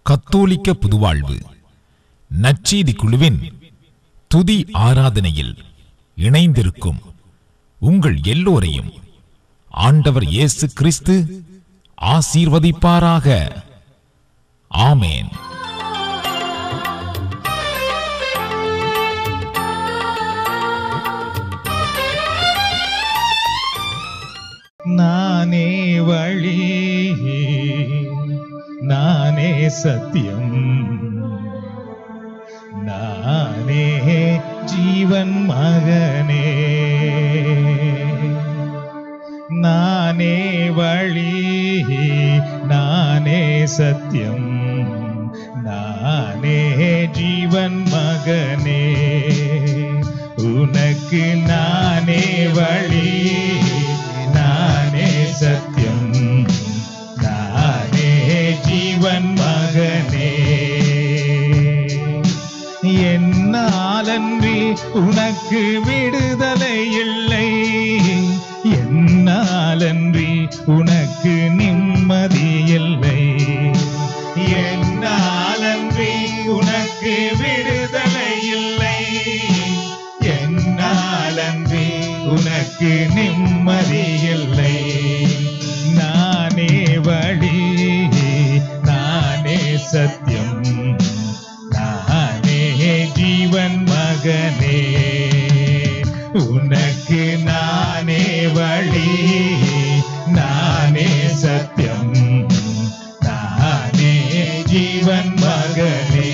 கத்தோலிக்க புதுவாழ்வு நற்செய்தி குழுவின் துதி ஆராதனையில் இணைந்திருக்கும் உங்கள் எல்லோரையும் ஆண்டவர் இயேசு கிறிஸ்து ஆசீர்வதிப்பாராக ஆமேன் நானே வழி நானே சத்தியம் நானே ஜீவன் மகனே நானே வழி நானே சத்தியம் நானே ஜீவன் மகனே உனக்கு நானே வழி நானே சத்தியம் நானே ஜீவன் மகனே என்னாலன்றி உனக்கு விடுதலை இல்லை என்னாலன்றி உனக்கு நிம்மதி இல்லை என்னாலன்றி உனக்கு விடுதலை இல்லை என்னாலன்றி உனக்கு நிம்மதி இல்லை நானே வழி நானே சத்தியம் நானே ஜீவன் மகனே உனக்கு நானே வழி நானே சத்தியம் நானே ஜீவன் மகனே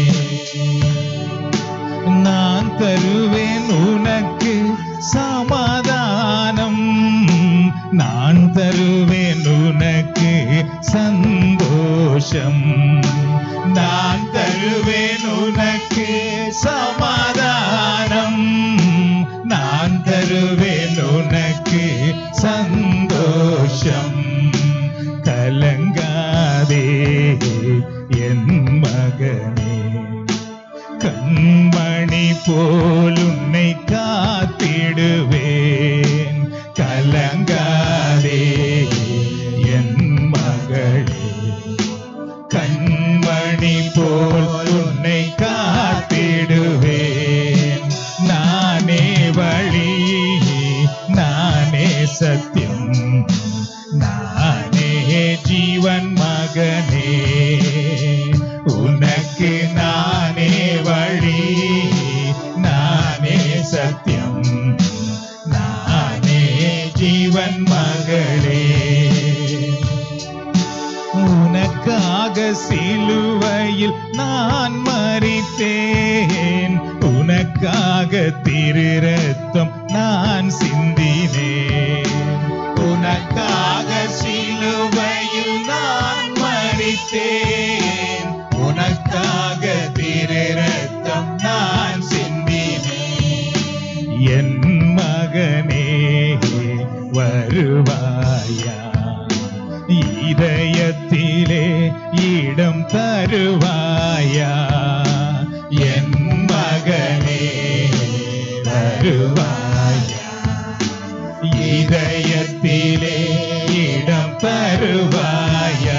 நான் தருவேன் உனக்கு சமாதானம் நான் தருவேன் உனக்கு சந்தோஷம் நான் தருவேன் உனக்கு சமாதானம் நான் தருவேன் உனக்கு சந்தோஷம் கலங்காதே என் மகனே கண்மணி போல் உன்னை காத்திடுவேன் கலங்காதே என் மகளே கண்மணி போல் உன்னை காத்திடுவேன் நானே வழி நானே சத்தியம் நானே ஜீவன் மகனே உனக்கு நானே வழி நானே சத்தியம் நானே ஜீவன் மகளே உனக்காக சிலுவையில் நான் மறித்தேன் உனக்காக திரு ரத்தம் நான் சிந்தினேன் உனக்காக சிலுவையில் நான் மறித்தேன் உனக்காக திரு ரத்தம் நான் சிந்தினேன் என் மகனே வருவாயா இதயத்திலே இடம் தருவாயா என் மகனே வருவாயா இதயத்திலே இடம் தருவாயா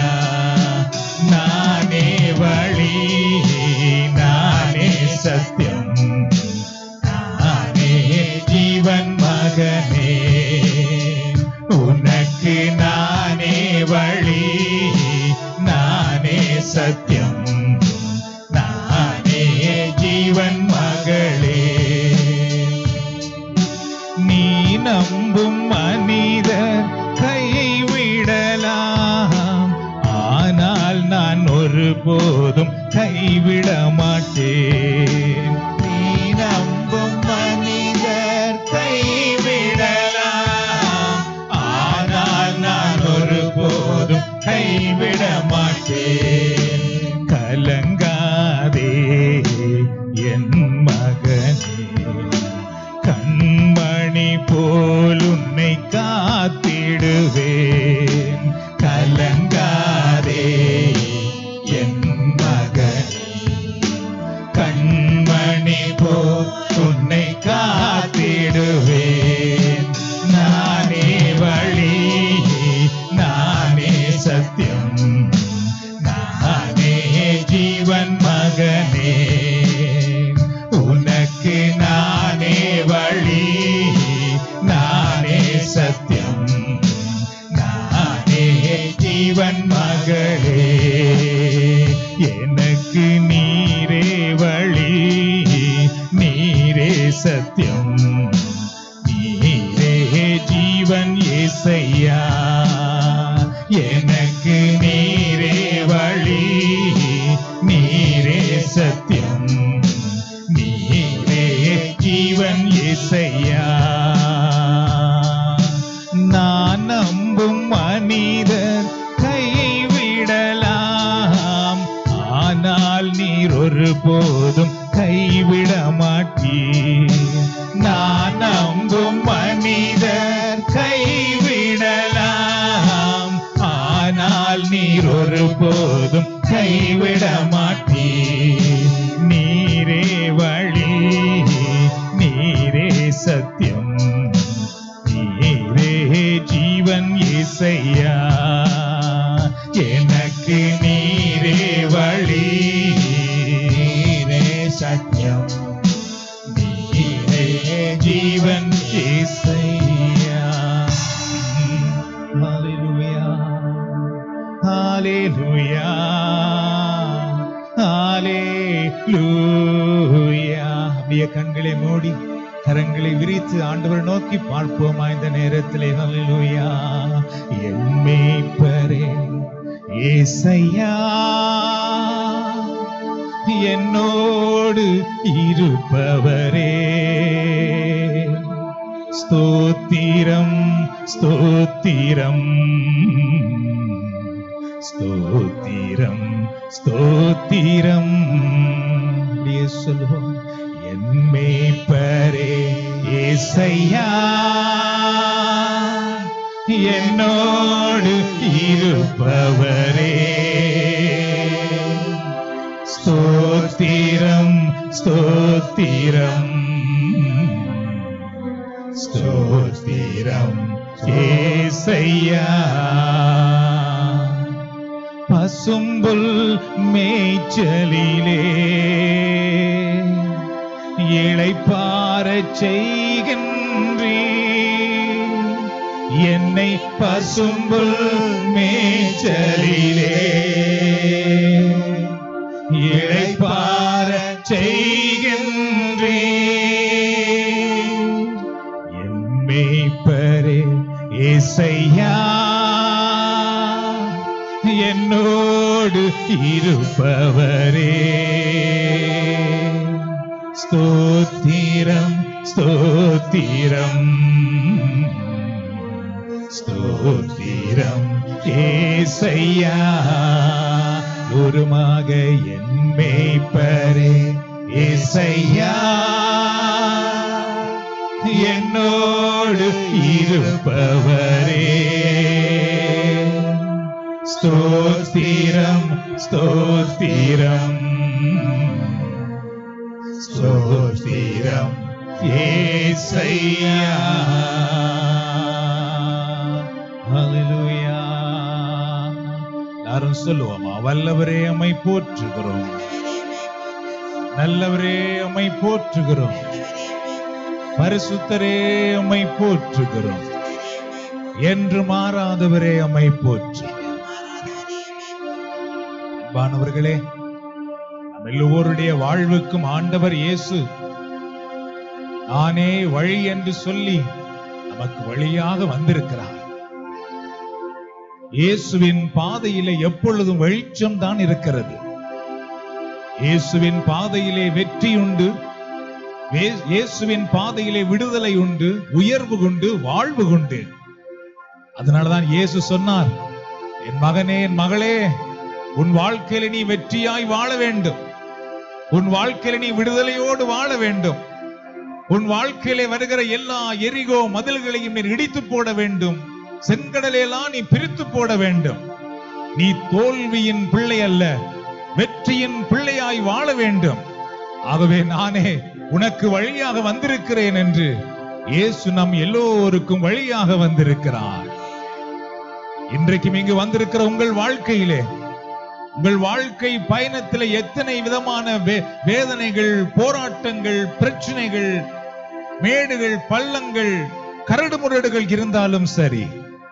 நானே வழி நானே சத்தியம் நானே ஜீவன் மகனே உனக்கு நானே வழி நானே சத்தியம் நானே ஜீவன் மகளே நீ நம்பும் மனிதர் கைவிடலாம் ஆனால் நான் ஒருபோதும் கைவிட மாட்டேன் நீ நம்பும் மனிதர் கைவிடலாம் ஆனால் நான் ஒருபோதும் கைவிட மாட்டேன் கலங்காதே என் மகனே கண்மணி போல் உன்னை காத்திடுவேன் கலங்காதே என் மகனே கண்மணி போல் உன்னை காத்திடுவேன் நானே வழி நானே சத்தியம் நான் ஜீவன் மகளே எனக்கு நீரே வழி நீரே சத்தியம் நீரே ஜீவன் ஏசையா எனக்கு நீரே வழி நீரே சத்தியம் நீரே ஜீவன் ஏசையா நான் நம்பும் மனிதர் கைவிடலாம் ஆனால் நீர் ஒருபோதும் கைவிட மாட்டீர் நான் நம்பும் மனிதர் கைவிடலாம் ஆனால் நீர் ஒருபோதும் கைவிட மாட்டீர் நீரே வழி நீரே சத்தியம் நீரே ஜீவன் இசையா எனக்கு நீரே வழி நீரே சத்தியம் நீரே ஜீவன் இசையா ஹalleluya ஹalleluya ஹalleluya அப்படியே கண்களை மூடி கரங்களை விரித்து ஆண்டவர் நோக்கி பார்ப்போமா இந்த நேரத்திலே ஹalleluya என் மேய்ப்பரே ஏசையா என்னோடு இருப்பவரே ஸ்தோத்திரம் ஸ்தோத்திரம் ஸ்தோத்திரம் ஸ்தோத்திரம் அப்படியே சொல்லுவோம் என் மேய்ப்பரே ஏசையா என்னோடு இருப்பவரே ஸ்தோத்திரம் ஸ்தோத்திரம் ஸ்தோத்திரம் ஏசையா பசும்புல் மேய்ச்சலிலே இளைப்பாரச் செய்கின்றீ என்னை பசும்புல் மேய்ச்சலிலே இளைப்பார செய்கின்றே என் மேய்ப்பரே ஏசையா என்னோடு இருப்பவரே ஸ்தோத்திரம் ஸ்தோத்திரம் ஸ்தோத்திரம் ஏசையா குருமாக என் மேய்ப்பரே ஏசையா என்னோடு இருப்பவரே ஸ்தோத்திரம் ஸ்தோத்திரம் ஸ்தோத்திரம் ஏசையா ஹalleluya எல்லாரும் சொல்லுவோமா வல்லவரே அம்மை போற்றுகிறோம் நல்லவரே அம்மை போற்றுகிறோம் பரிசுத்தரே அம்மை போற்றுகிறோம் என்று மாறாதவரே அம்மை போற்று அன்பானவர்களே நம் எல்லோருடைய வாழ்வுக்கும் ஆண்டவர் இயேசு நானே வழி என்று சொல்லி நமக்கு வழியாக வந்திருக்கிறார் இயேசுவின் பாதையிலே எப்பொழுதும் வெளிச்சம் தான் இருக்கிறது இயேசுவின் பாதையிலே வெற்றி உண்டு வே- இயேசுவின் பாதையிலே விடுதலை உண்டு உயர்வு உண்டு வாழ்வு உண்டு அதனாலதான் இயேசு சொன்னார் என் மகனே என் மகளே உன் வாழ்க்கையில நீ வெற்றியாய் வாழ வேண்டும் உன் வாழ்க்கையில நீ விடுதலையோடு வாழ வேண்டும் உன் வாழ்க்கையிலே வருகிற எல்லா எரிகோ மதில்களையும் நீ இடித்து போட வேண்டும் செங்கடலையெல்லாம் நீ பிரித்து போட வேண்டும் நீ தோல்வியின் பிள்ளை அல்ல வெற்றியின் பிள்ளையாய் வாழ வேண்டும் ஆகவே நானே உனக்கு வழியாக வந்திருக்கிறேன் என்று இயேசு நம் எல்லோருக்கும் வழியாக வந்திருக்கிறார் இன்றைக்கும் இங்கு வந்திருக்கிற உங்கள் வாழ்க்கையிலே உங்கள் வாழ்க்கை பயணத்தில் எத்தனை விதமான வே- வேதனைகள் போராட்டங்கள் பிரச்சனைகள் மேடுகள் பள்ளங்கள் கரடு முரடுகள் இருந்தாலும் சரி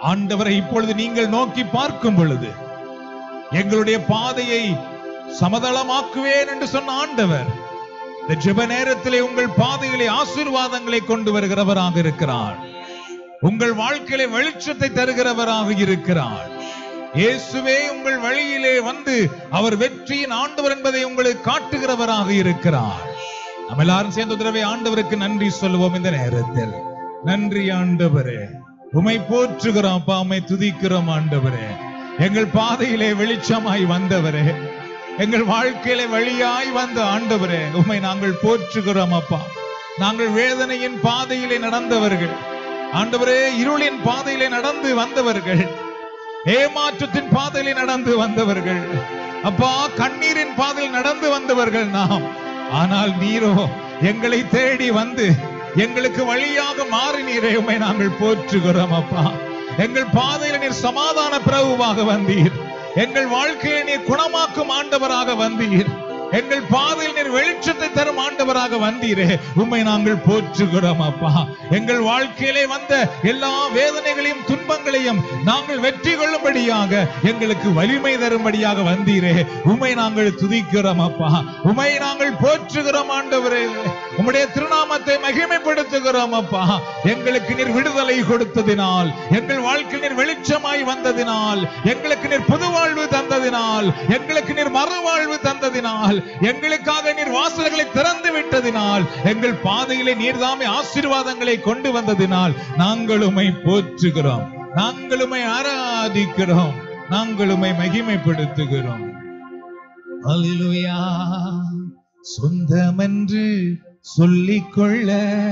ஆண்டவரை இப்பொழுது நீங்கள் நோக்கி பார்க்கும் பொழுது எங்களுடைய பாதையை சமதளமாக்குவேன் என்று சொன்ன ஆண்டவர் இந்த ஜெப நேரத்திலே உங்கள் பாதையிலே ஆசீர்வாதங்களை கொண்டு வருகிறவராக இருக்கிறார் உங்கள் வாழ்க்கையிலே வெளிச்சத்தை தருகிறவராக இருக்கிறார் இயேசுவே உங்கள் வழியிலே வந்து அவர் வெற்றியின் ஆண்டவர் என்பதை உங்களுக்கு காட்டுகிறவராக இருக்கிறார் நம்ம எல்லாரும் சேர்ந்து தடவை ஆண்டவருக்கு நன்றி சொல்லுவோம் இந்த நேரத்தில் நன்றி ஆண்டவரே உமை போற்றுகிறோம் அப்பா உமை துதிக்கிறோம் ஆண்டவரே எங்கள் பாதையிலே வெளிச்சமாய் வந்தவரே எங்கள் வாழ்க்கையிலே வழியாய் வந்த ஆண்டவரே உம்மை நாங்கள் போற்றுகிறோம் அப்பா நாங்கள் வேதனையின் பாதையிலே நடந்தவர்கள் ஆண்டவரே இருளின் பாதையிலே நடந்து வந்தவர்கள் ஏமாற்றத்தின் பாதையிலே நடந்து வந்தவர்கள் அப்பா கண்ணீரின் பாதையில் நடந்து வந்தவர்கள் நாம் ஆனால் நீரோ எங்களை தேடி வந்து எங்களுக்கு வழியாக மாறினீரே உம்மை நாங்கள் போற்றுகிறோம் அப்பா எங்கள் பாதையில நீர் சமாதான பிரபுவாக வந்தீர் எங்கள் வாழ்க்கையை நீர் குணமாக்கும் ஆண்டவராக வந்தீர் எங்கள் பாதையில் நீர் வெளிச்சத்தை தரும் ஆண்டவராக வந்தீரே உம்மை நாங்கள் போற்றுகிறோம் அப்பா எங்கள் வாழ்க்கையிலே வந்த எல்லா வேதனைகளையும் துன்பங்களையும் நாங்கள் வெற்றி கொள்ளும்படியாக எங்களுக்கு வலிமை தரும்படியாக வந்தீரே உம்மை நாங்கள் துதிக்கிறோம் அப்பா உம்மை நாங்கள் போற்றுகிறோம் ஆண்டவரே உம்முடைய திருநாமத்தை மகிமைப்படுத்துகிறோம் அப்பா எங்களுக்கு நீர் விடுதலை கொடுத்ததினால் எங்கள் வாழ்க்கையில் நீர் வெளிச்சமாய் வந்ததினால் எங்களுக்கு நீர் புது வாழ்வு தந்ததினால் எங்களுக்கு நீர் மறுவாழ்வு தந்ததினால் எங்களுக்காக நீர் வாசல்களை திறந்து விட்டதினால் எங்கள் பாதையிலே நீர்தாமே ஆசீர்வாதங்களை கொண்டு வந்ததினால் நாங்கள் உம்மை போற்றுகிறோம் நாங்கள் உம்மை ஆராதிக்கிறோம் நாங்கள் உம்மை மகிமைப்படுத்துகிறோம் அல்லேலூயா சொந்தமென்று சொல்லிக்கொள்ள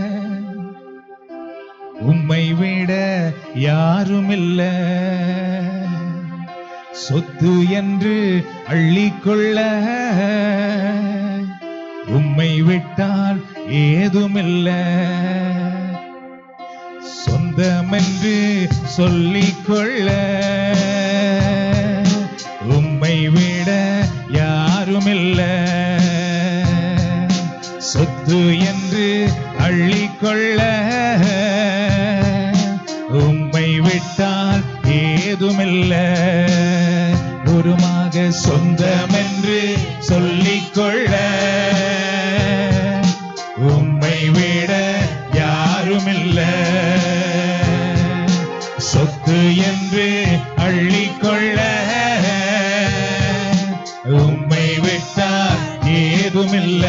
உம்மை விட யாருமில்ல சொத்து என்று அள்ளிக்கொள்ள உம்மை விட்டால் ஏதுமில்ல சொந்தமென்று சொல்லிக்கொள்ள உம்மை விட யாருமில்ல சொத்து என்று அள்ளிக்கொள்ள உம்மை விட்டால் ஏதுமில்ல குருமாக சொந்தமென்று சொல்லிக்கொள்ள உம்மை விட யாருமில்ல சொத்து என்று அள்ளிக்கொள்ள உம்மை விட்டால் ஏதுமில்ல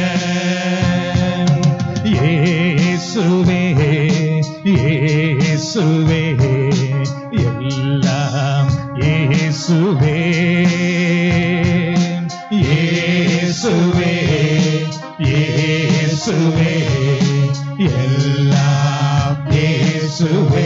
இயேசுவே இயேசுவே எல்லாம் இயேசுவே இயேசுவே இயேசுவே எல்லாம் இயேசுவே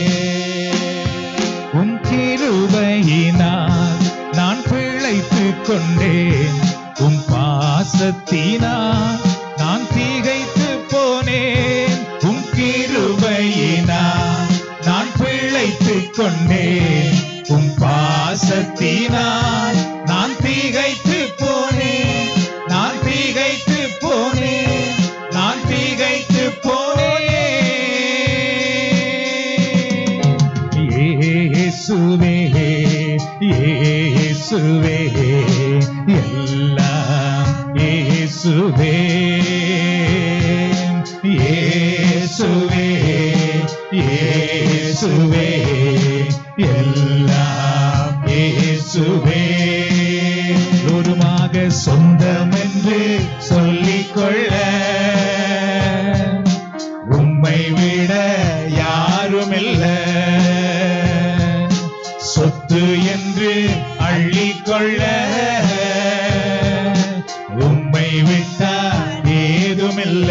உம் கிருபையினால் நான் பிழைத்துக் கொண்டேன் உம் பாசத்தினால் நான் திகைத்து போனேன் உம் கிருபையினால் நான் பிழைத்துக் கொண்டேன் உம் பாசத்தினால் நான் திகைத்து போனேன் நான் திகைத்து போனேன் நான் திகைத்து போனேன் இயேசுவே இயேசுவே எல்லாம் இயேசுவே இயேசுவே இயேசுவே எல்லாம் இயேசுவே ஒருமாக சொந்தமென்று சொல்லிக்கொள்ள உம்மை விட யாருமில்ல சொத்து என்று அள்ளிக்கொள்ள உம்மை விட்டால் ஏதுமில்ல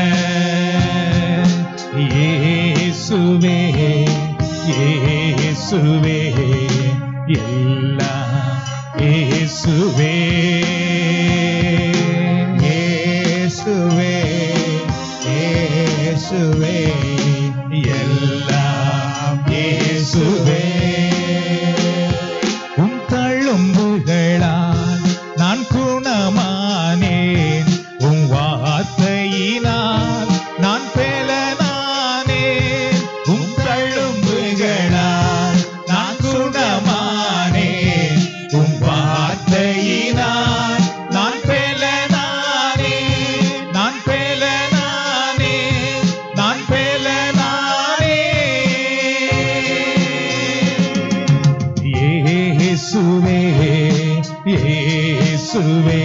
இயேசுவே இயேசுவே எல்லாம் இயேசுவே இயேசுவே இயேசுவே எல்லாம் இயேசுவே உம் தழும்புகளால் நான் குணமானேன் உம் வார்த்தையினால் நான் பெலனானேன் உம் தழும்புகளால் இயேசுவே இயேசுவே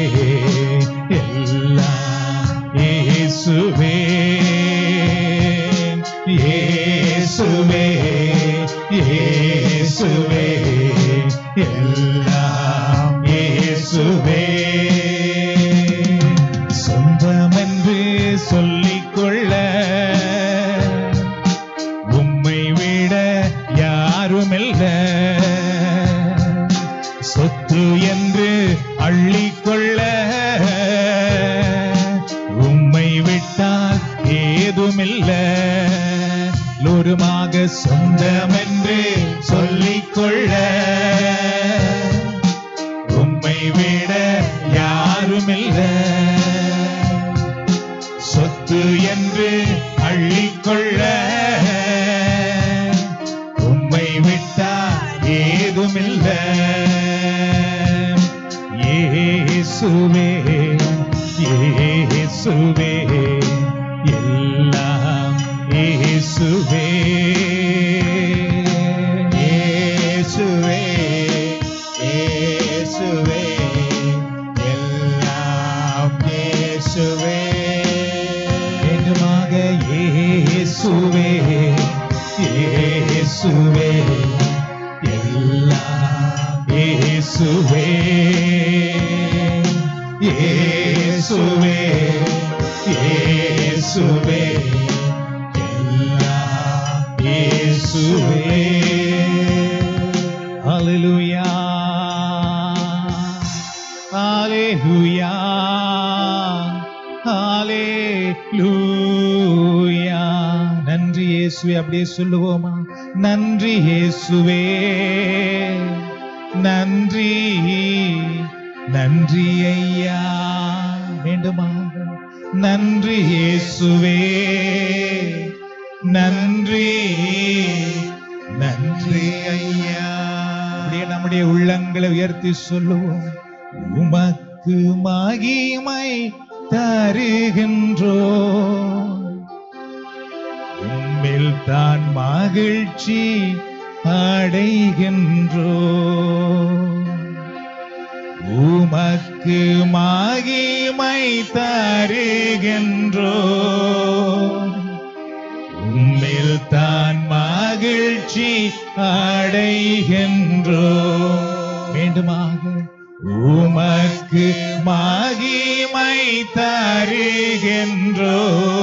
எல்லாம் இயேசுவே இயேசுவே இயேசுவே எல்லாம் இயேசுவே சொந்தமென்று சொல்லிக்கொள்ள உம்மை விட யாருமில்ல சொத்து என்று அள்ளிக்கொள்ள உம்மை விட்டால் ஏதுமில்ல லோருமாக சொந்தமென்று சொல்லிக்கொள்ள உம்மை விட யாருமில்ல சொத்து என்று அள்ளிக்கொள்ள உம்மை விட்டா ஏதுமில்ல இயேசுவே இயேசுவே எல்லாம் இயேசுவே இயேசுவே இயேசுவே எல்லாம் இயேசுவே வேண்டுமாக இயேசுவே இயேசுவே எல்லாம் இயேசுவே இயேசுவே இயேசுவே எல்லாம் இயேசுவே ஹalleluya ஹalleluya ஹalleluya நன்றி இயேசுவே அப்படியே சொல்லுவோமா நன்றி இயேசுவே நன்றி நன்றி ஐயா வேண்டுமாக நன்றி இயேசுவே நன்றி நன்றி ஐயா அப்படியே நம்முடைய உள்ளங்களை உயர்த்தி சொல்லுவோம் உமக்கு மகிமை தருகின்றோ உம்மில் தான் மகிழ்ச்சி அடைகின்றோ உமக்கு மகிமை தருகின்றோ உம்மில் தான் மகிழ்ச்சி அடைகின்றோ வேண்டுமாக உமக்கு மகிமை தருகின்றோ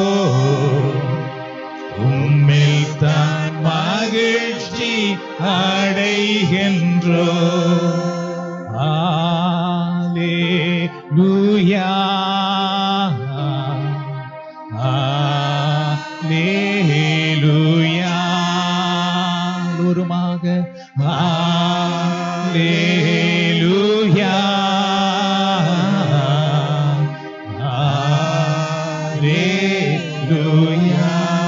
உம்மில் தான் மகிழ்ச்சி அடைகின்றோ ஆலேலூயா ஆலேலூயா ஒருமாக ஆலேலூயா ஆலேலூயா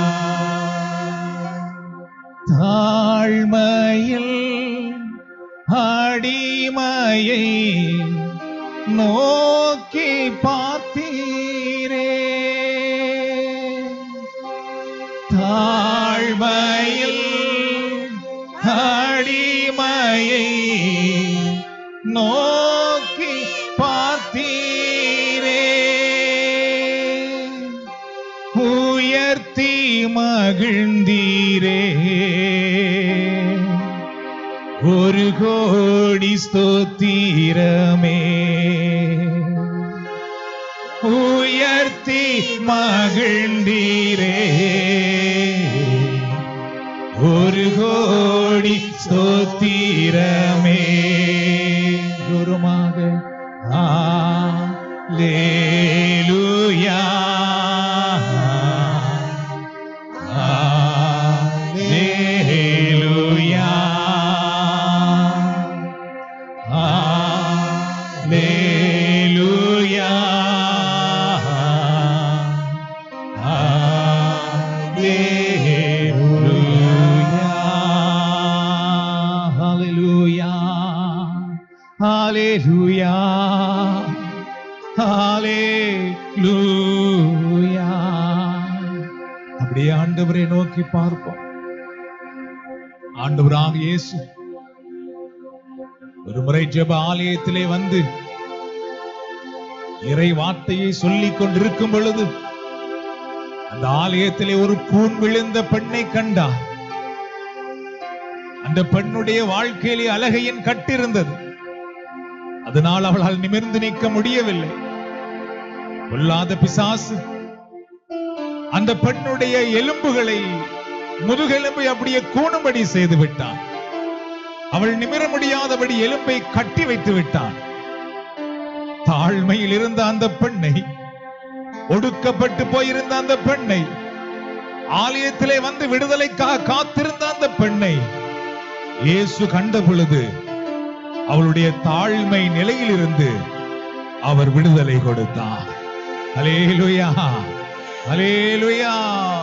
தாழ்மையில் அடிமையை நோக்கி பார்த்தீரே தாழ்மையில் அடிமையை நோக்கி பார்த்தீரே உயர்த்தி மகிழ்ந்தீரே ஒரு கோடி ஸ்தோத்திரமே உயர்த்தி மகிழ்ந்தீரே ஒரு கோடி ஸ்தோத்திரமே குருமாக ஆலேலூயா ஆலேலூயா ஆலேலூயா ஆலேலூயா ஹalleluya ஹalleluya ஹalleluya அப்படியே ஆண்டவரை நோக்கி பார்ப்போம் ஆண்டவராக இயேசு ஒரு முறை ஜெப ஆலயத்திலே வந்து இறை வார்த்தையை சொல்லிக் கொண்டிருக்கும் பொழுது அந்த ஆலயத்திலே ஒரு கூன் விழுந்த பெண்ணை கண்டார் அந்த பெண்ணுடைய வாழ்க்கையிலே அழகையின் கட்டிருந்தது அதனால் அவளால் நிமிர்ந்து நிற்க முடியவில்லை பொல்லாத பிசாசு அந்த பெண்ணுடைய எலும்புகளை முதுகெலும்பை அப்படியே கூணும்படி செய்து விட்டான் அவள் நிமிர முடியாதபடி எலும்பை கட்டி வைத்து விட்டான் தாழ்மையில் இருந்த அந்த பெண்ணை ஒடுக்கப்பட்டு போயிருந்த அந்த பெண்ணை ஆலயத்திலே வந்து விடுதலைக்காக காத்திருந்த அந்த பெண்ணை இயேசு கண்ட பொழுது அவளுடைய தாழ்மை நிலையிலிருந்து அவர் விடுதலை கொடுத்தார் அலேலுயா அலேலுயா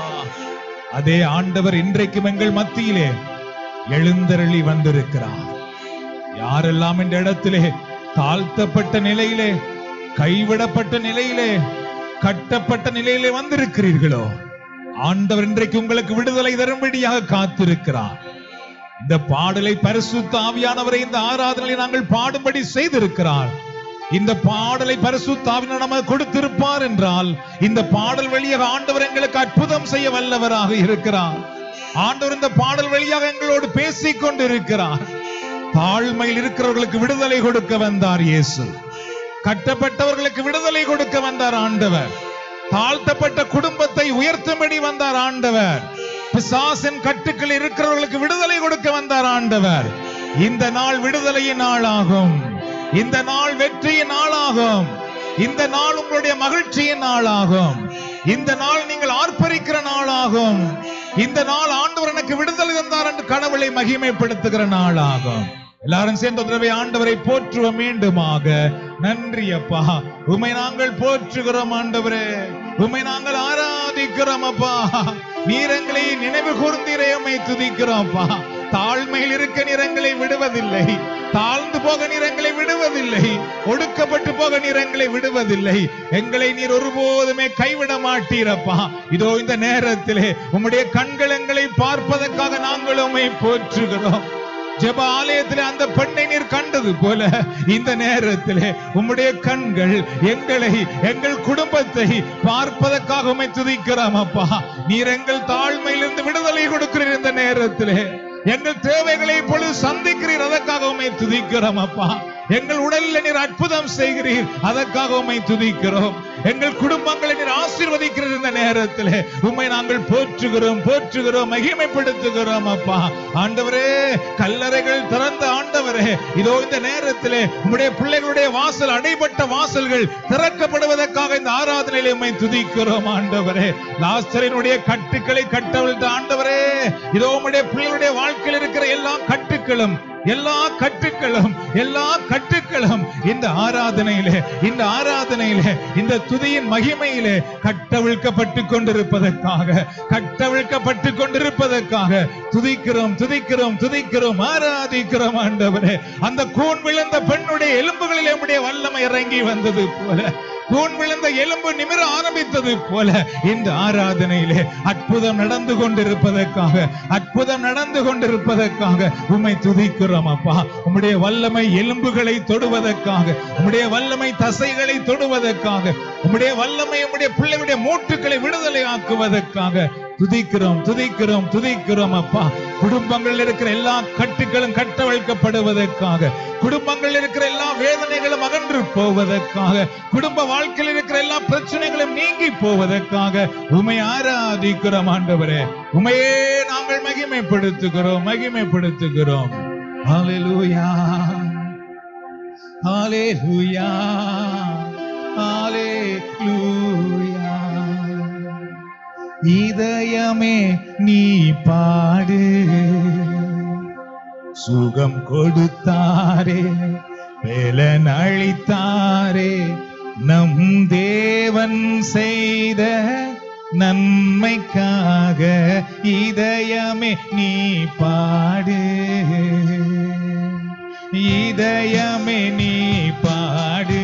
அதே ஆண்டவர் இன்றைக்கும் எங்கள் மத்தியிலே எழுந்தருளி வந்திருக்கிறார் யாரெல்லாம் இந்த இடத்திலே தாழ்த்தப்பட்ட நிலையிலே கைவிடப்பட்ட நிலையிலே கட்டப்பட்ட நிலையிலே வந்திருக்கிறீர்களோ ஆண்டவர் இன்றைக்கு உங்களுக்கு விடுதலை தரும்படியாக காத்திருக்கிறார் இந்த பாடலை பரிசுத்த ஆவியானவரை இந்த ஆராதனை நாங்கள் பாடும்படி செய்திருக்கிறார் இந்த பாடலை பரிசுத்தாவினர் நமக்கு கொடுத்திருப்பார் என்றால் இந்த பாடல் வழியாக ஆண்டவர் எங்களுக்கு அற்புதம் செய்ய வல்லவராக இருக்கிறார் ஆண்டவர் இந்த பாடல் வழியாக எங்களோடு பேசிக் கொண்டிருக்கிறார் தாழ்மையில் இருக்கிறவர்களுக்கு விடுதலை கொடுக்க வந்தார் இயேசு கட்டப்பட்டவர்களுக்கு விடுதலை கொடுக்க வந்தார் ஆண்டவர் தாழ்த்தப்பட்ட குடும்பத்தை உயர்த்தும்படி வந்தார் ஆண்டவர் பிசாசின் கட்டுக்கள் இருக்கிறவர்களுக்கு விடுதலை கொடுக்க வந்தார் ஆண்டவர் இந்த நாள் விடுதலையின் நாளாகும் இந்த நாள் வெற்றியின் நாளாகும் இந்த நாள் உங்களுடைய மகிழ்ச்சியின் நாளாகும் இந்த நாள் நீங்கள் ஆர்ப்பரிக்கிற நாளாகும் இந்த நாள் ஆண்டவர் எனக்கு விடுதலை தந்தார் என்று கடவுளை மகிமைப்படுத்துகிற நாளாகும் எல்லாரும் சேர்ந்த தடவை ஆண்டவரை போற்றுவோம் மீண்டுமாக நன்றி அப்பா உமை நாங்கள் போற்றுகிறோம் ஆண்டவரே உமை நாங்கள் ஆராதிக்கிறோம் அப்பா நீர் எங்களை நினைவு கூர்ந்தீரே உம்மை துதிக்கிறோம் அப்பா தாழ்மையில் இருக்க நிறங்களை விடுவதில்லை தாழ்ந்து போக நிறங்களை விடுவதில்லை ஒடுக்கப்பட்டு போக நிறங்களை விடுவதில்லை எங்களை நீர் ஒருபோதுமே கைவிட மாட்டீரப்பா இதோ இந்த நேரத்திலே உம்முடைய கண்கள் எங்களை பார்ப்பதற்காக நாங்கள் உம்மை போற்றுகிறோம் ஜெப ஆலயத்திலே அந்த பெண்ணை நீர் கண்டது போல இந்த நேரத்திலே உம்முடைய கண்கள் எங்களை எங்கள் குடும்பத்தை பார்ப்பதற்காக உம்மை துதிக்கிறோம் அப்பா நீர் எங்கள் தாழ்மையிலிருந்து விடுதலை கொடுக்கிறீர் இந்த நேரத்திலே எங்கள் தேவைகளை இப்பொழுது சந்திக்கிறீர் அதற்காக உம்மை துதிக்கிறோம் அப்பா எங்கள் உடலில் நீர் அற்புதம் செய்கிறீர் அதற்காக உம்மை துதிக்கிறோம் எங்கள் குடும்பங்களை நீர் ஆசீர்வதிக்கிறீர் இந்த நேரத்திலே உம்மை நாங்கள் போற்றுகிறோம் போற்றுகிறோம் மகிமைப்படுத்துகிறோம் அப்பா ஆண்டவரே கல்லறைகள் திறந்த ஆண்டவரே இதோ இந்த நேரத்திலே உம்முடைய பிள்ளைகளுடைய வாசல் அடைபட்ட வாசல்கள் திறக்கப்படுவதற்காக இந்த ஆராதனையிலே உம்மை துதிக்கிறோம் ஆண்டவரே லாஸ்டரினுடைய கட்டுக்களை கட்டவிழ்த்த ஆண்டவரே இதோ உம்முடைய பிள்ளைகளுடைய வாழ்க்கையில் இருக்கிற எல்லா கட்டுக்களும் எல்லா கட்டுக்களும் எல்லா கட்டுக்களும் இந்த ஆராதனையிலே இந்த ஆராதனையிலே இந்த துதியின் மகிமையிலே கட்டவிழ்க்கப்பட்டு கொண்டிருப்பதற்காக கட்டவிழ்க்கப்பட்டு கொண்டிருப்பதற்காக துதிக்கிறோம் துதிக்கிறோம் துதிக்கிறோம் ஆராதிக்கிறோம் ஆண்டவரே அந்த கூன் விழுந்த பெண்ணுடைய எலும்புகளில் நம்முடைய வல்லமை இறங்கி வந்தது போல கூன் விழுந்த எலும்பு நிமிர ஆரம்பித்தது போல இந்த ஆராதனையிலே அற்புதம் நடந்து கொண்டிருப்பதற்காக அற்புதம் நடந்து கொண்டிருப்பதற்காக உம்மை துதிக்கிறோம் அப்பா உம்முடைய வல்லமை எலும்புகளை தொடுவதற்காக உம்முடைய வல்லமை தசைகளை தொடுவதற்காக உம்முடைய வல்லமை உம்முடைய பிள்ளைகளுடைய மூட்டுகளை விடுதலை ஆக்குவதற்காக துதிக்கிறோம் துதிக்கிறோம் துதிக்கிறோம் அப்பா குடும்பங்கள் இருக்கிற எல்லா கட்டுகளும் கட்டவிழ்க்கப்படுவதற்காக குடும்பங்கள் இருக்கிற எல்லா வேதனைகளும் அகன்று போவதற்காக குடும்ப வாழ்க்கையில் இருக்கிற எல்லா பிரச்சனைகளும் நீங்கி போவதற்காக உமை ஆராதிக்கிறோம் ஆண்டவரே உமையே நாங்கள் மகிமைப்படுத்துகிறோம் மகிமைப்படுத்துகிறோம் ஹalleluya ஹalleluya ஹalleluya இதயமே நீ பாடு சுகம் கொடுத்தாரே வேலன் அளித்தாரே நம் தேவன் செய்த நன்மைக்காக இதயமே நீ பாடு இதயமே நீ பாடு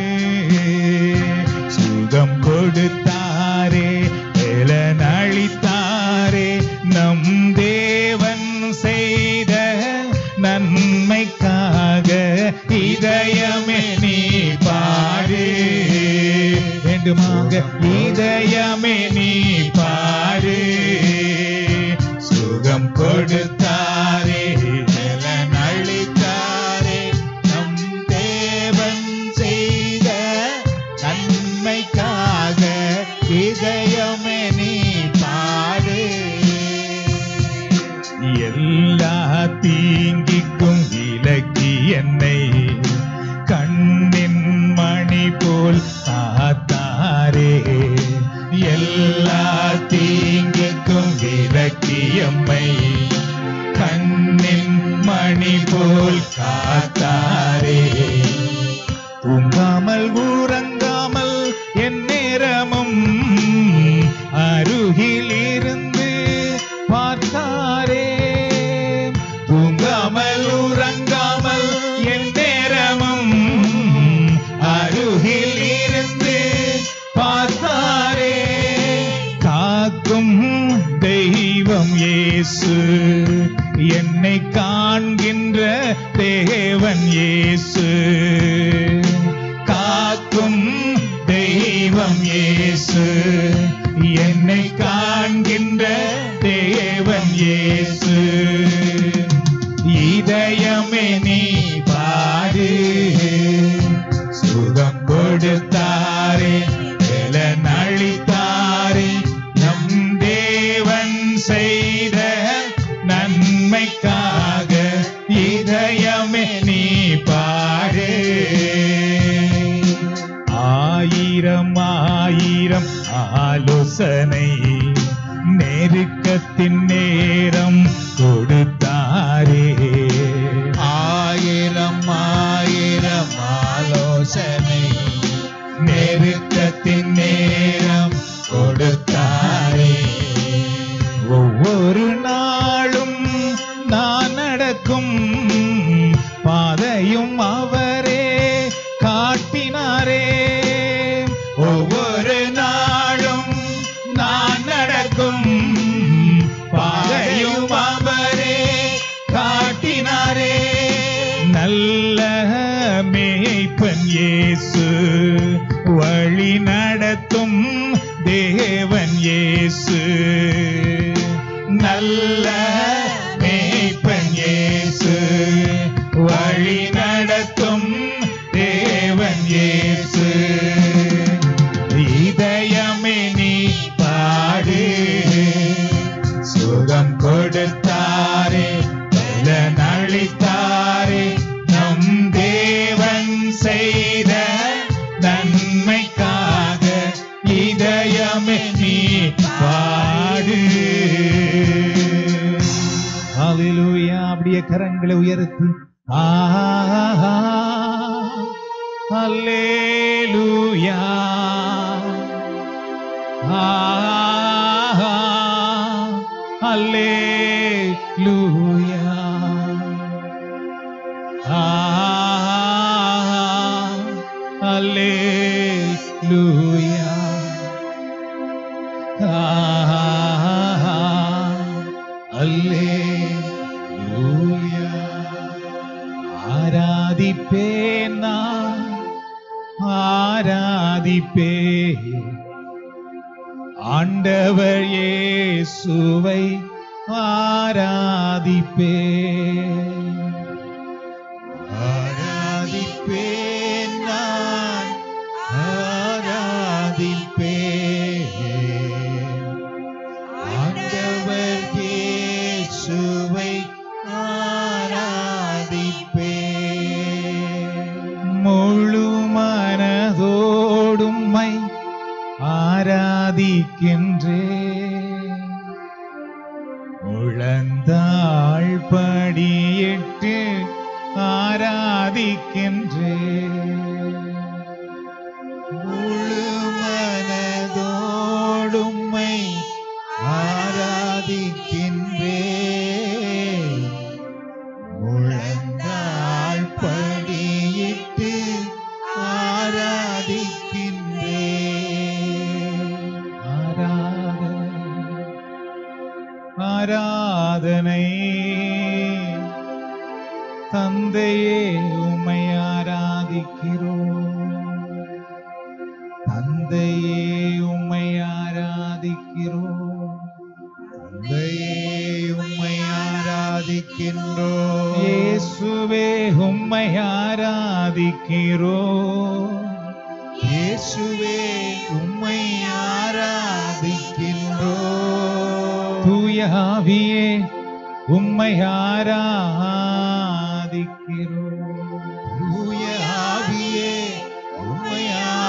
சுகம் கொடுத்தாரே வேலன் அளித்தாரே நம் தேவன் செய்த நன்மைக்காக இதயமே நீ பாடு வேண்டுமாக இதயமே நீ பாடு சுகம் கொடுத்தாரே நலன் அளித்தாரே நம் தேவன் செய்த நன்மைக்காக இதயமே நீ பாடு எல்லா தீங்கிக்கும் விலக்கி என்னை கண்ணின் மணி போல் காத்தாரே எல்லா தீங்குக்கும் விலக்கி எம்மை கண்ணின் மணி போல் காத்தாரே தூங்காமல் ஊரங்காமல் என் நேரமும் அருகில் இருந்து பார்த்தாரே தூங்காமல் ஊரங்காமல் என் நேரமும் அருகில் இருந்து பார்த்தாரே காக்கும் தெய்வம் இயேசு என்னை காண்கின்ற தேவன் இயேசு காக்கும் தெய்வம் இயேசு என்னை காண்கின்ற தேவன் இயேசு இதயமே நீ பாடு சுகம் கொடுத்தாரே பலன் அளித்தாரே நம் தேவன் செய்த நன்மைக்காக இதயமே நீ பாடு ஆயிரம் ஆயிரம் ஆலோசனை நெருக்கத்தின் நேரம் கொடுத்தாரே ஆயிரம் ஆயிரம் ஆலோசனை நெருக்கத்தின் நேரம் கொடுத்தாரே ஒவ்வொரு நாளும் நான் நடக்கும் பாதையும் அவரே காட்டினாரே ஒவ்வொரு நாளும் நான் நடக்கும் பாதையும் அவரே காட்டினாரே நல்ல மேய்ப்பன் இயேசு வழி நடத்தும் தேவன் இயேசு நல்ல மேய்ப்பன் இயேசு வழி நடத்தும் தேவன் இயேசு இதயமே நீ பாடு சுகம் கொடுத்தாரே பலன் அளித்தாரே நம் தேவன் செய்த நன்மைக்காக இதயமே நீ பாடு ஹalleluya அப்படியே கரங்களை உயர்த்தி ஆஹா ஹalleluya ஆஹா ஹalleluya ஆஹா ஹalleluya ஆஹா ஹalleluya ஆராதிப்பேன் நான் ஆராதிப்பேன் ஆண்டவர் இயேசுவை ஆராதிப்பேன் ஆராதிப்பேன் நான் ஆராதிப்பேன் ஆண்டவர் இயேசுவை ஆராதிப்பேன் முழு மனதோடும்மை ஆராதிக்கின்றேன் முழந்தாள் படியிட்டு ஆராதிக்கின்றேன் முழு மனதோடும்மை ஆராதிக்கின்றேன் முழந்தாள் படியிட்டு ஆராதிக்கின்றேன் ஆராதனை தந்தையே உம்மை ஆராதிக்கிறோம் தந்தையே உம்மை ஆராதிக்கிறோம் தந்தையே உம்மை ஆராதிக்கின்றோம் இயேசுவே உம்மை ஆராதிக்கிறோம் இயேசுவே உம்மை ஆராதிக்கின்றோம் தூய ஆவியே உம்மை ஆராதிக்கிறோம் தூய ஆவியே உம்மை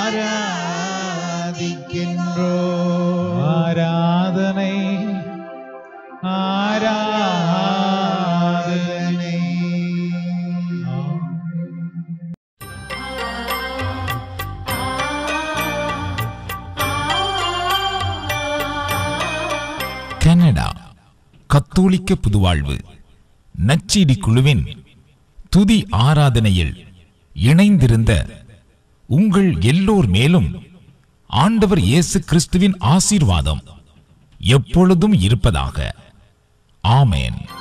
ஆராதிக்கின்றோம் ஆராதனை ஆராதனை ஆராதனை கனடா கத்தோலிக்க புதுவாழ்வு நச்சீடி குழுவின் துதி ஆராதனையில் இணைந்திருந்த உங்கள் எல்லோர் மேலும் ஆண்டவர் இயேசு கிறிஸ்துவின் ஆசீர்வாதம் எப்பொழுதும் இருப்பதாக ஆமென்